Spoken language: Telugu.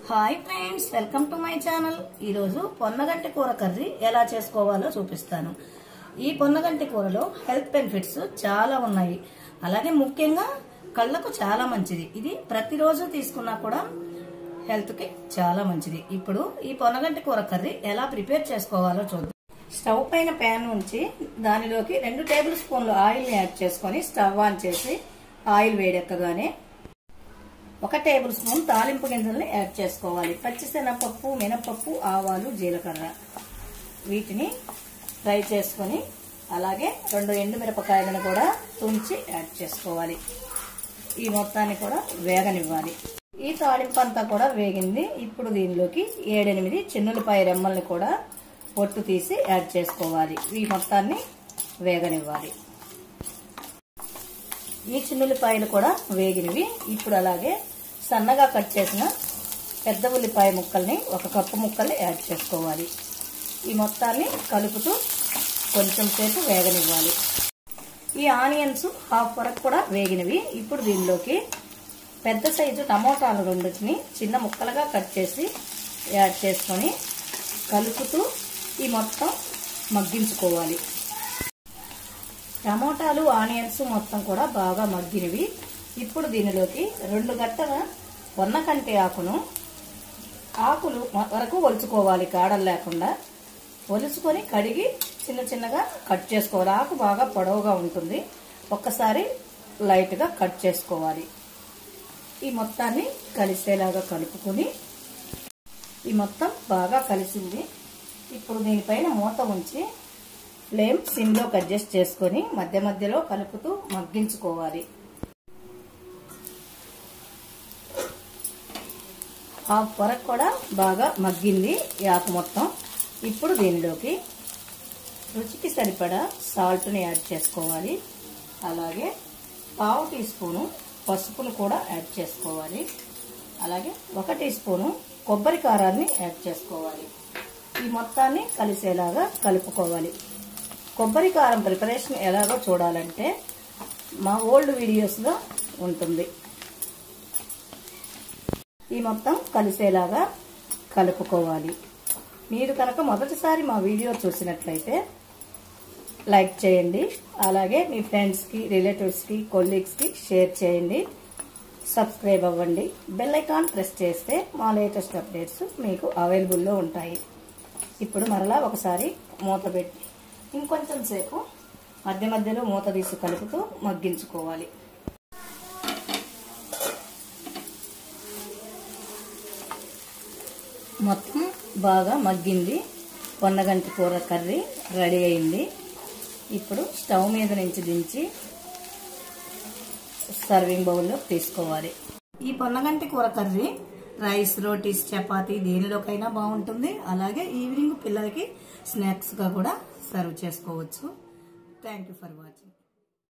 hi friends welcome to my channel ఈరోజు పొన్నగంటి కూర కర్రీ ఎలా చేసుకోవాలో చూపిస్తాను ఈ పొన్నగంటి కూరలో హెల్త్ బెనిఫిట్స్ చాలా ఉన్నాయి అలాగే ముఖ్యంగా కళ్ళకు చాలా మంచిది ఇది ప్రతిరోజు తీసుకున్నా కూడా హెల్త్కి చాలా మంచిది ఇప్పుడు ఈ పొన్నగంటి కూర కర్రీ ఎలా ప్రిపేర్ చేసుకోవాలో చూద్దాం స్టవ్ పైన ప్యాన్ ఉంచి దానిలోకి రెండు టేబుల్ స్పూన్లు ఆయిల్ని యాడ్ చేసుకొని స్టవ్ ఆన్ చేసి ఆయిల్ వేడెక్కగానే ఒక టేబుల్ స్పూన్ తాలింపు గింజల్ని యాడ్ చేసుకోవాలి పచ్చిశనగపప్పు మినపప్పు ఆవాలు జీలకర్ర వీటిని ఫ్రై చేసుకొని అలాగే రెండు ఎండుమిరపకాయలను కూడా తుంచి యాడ్ చేసుకోవాలి ఈ మొత్తాన్ని కూడా వేగనివ్వాలి ఈ తాలింపు అంతా కూడా వేగింది ఇప్పుడు దీనిలోకి ఏడెనిమిది చిన్నులపాయ రెమ్మల్ని కూడా పొట్టు తీసి యాడ్ చేసుకోవాలి ఈ మొత్తాన్ని వేగనివ్వాలి ఈ చిన్నులపాయలు కూడా వేగినవి ఇప్పుడు అలాగే సన్నగా కట్ చేసిన పెద్ద ఉల్లిపాయ ముక్కల్ని ఒక కప్పు ముక్కల్ని యాడ్ చేసుకోవాలి ఈ మొత్తాన్ని కలుపుతూ కొంచెం సేపు వేగనివ్వాలి ఈ ఆనియన్స్ హాఫ్ వరకు కూడా వేగినవి ఇప్పుడు దీనిలోకి పెద్ద సైజు టమోటాలు రెండుని చిన్న ముక్కలుగా కట్ చేసి యాడ్ చేసుకొని కలుపుతూ ఈ మొత్తం మగ్గించుకోవాలి టమోటాలు ఆనియన్స్ మొత్తం కూడా బాగా మగ్గినవి ఇప్పుడు దీనిలోకి రెండు గట్టల పొన్నకంటి ఆకును ఆకులు వరకు ఒలుచుకోవాలి కాడలు లేకుండా ఒలుచుకొని కడిగి చిన్న చిన్నగా కట్ చేసుకోవాలి ఆకు బాగా పొడవుగా ఉంటుంది ఒక్కసారి లైట్గా కట్ చేసుకోవాలి ఈ మొత్తాన్ని కలిసేలాగా కలుపుకొని ఈ మొత్తం బాగా కలిసింది ఇప్పుడు దీనిపైన మూత ఉంచి ఫ్లేమ్ సిమ్లోకి అడ్జస్ట్ చేసుకొని మధ్య మధ్యలో కలుపుతూ మగ్గించుకోవాలి హాఫ్ వరకు కూడా బాగా మగ్గింది ఈ ఆకు మొత్తం ఇప్పుడు దీనిలోకి రుచికి సరిపడా సాల్ట్ని యాడ్ చేసుకోవాలి అలాగే పావు టీ స్పూను పసుపును కూడా యాడ్ చేసుకోవాలి అలాగే ఒక టీ స్పూను కొబ్బరి కారాన్ని యాడ్ చేసుకోవాలి ఈ మొత్తాన్ని కలిసేలాగా కలుపుకోవాలి కొబ్బరి కారం ప్రిపరేషన్ ఎలాగో చూడాలంటే మా ఓల్డ్ వీడియోస్లో ఉంటుంది ఈ మొత్తం కలిసేలాగా కలుపుకోవాలి మీరు కనుక మొదటిసారి మా వీడియో చూసినట్లయితే లైక్ చేయండి అలాగే మీ ఫ్రెండ్స్కి రిలేటివ్స్కి కొలీగ్స్కి షేర్ చేయండి సబ్స్క్రైబ్ అవ్వండి బెల్ ఐకాన్ ప్రెస్ చేస్తే మా లేటెస్ట్ అప్డేట్స్ మీకు అవైలబుల్లో ఉంటాయి ఇప్పుడు మరలా ఒకసారి మూత పెట్టి ఇంకొంచెం సేపు మధ్య మధ్యలో మూత తీసి కలుపుతూ మగ్గించుకోవాలి మొత్తం బాగా మగ్గింది పొన్నగంటి కూర కర్రీ రెడీ అయింది ఇప్పుడు స్టవ్ మీద నుంచి దించి సర్వింగ్ బౌల్లో తీసుకోవాలి ఈ పొన్నగంటి కూర కర్రీ రైస్ రోటీస్ చపాతీ దేనిలోకైనా బాగుంటుంది అలాగే ఈవినింగ్ పిల్లలకి స్నాక్స్గా కూడా సర్వ్ చేసుకోవచ్చు థ్యాంక్ ఫర్ వాచింగ్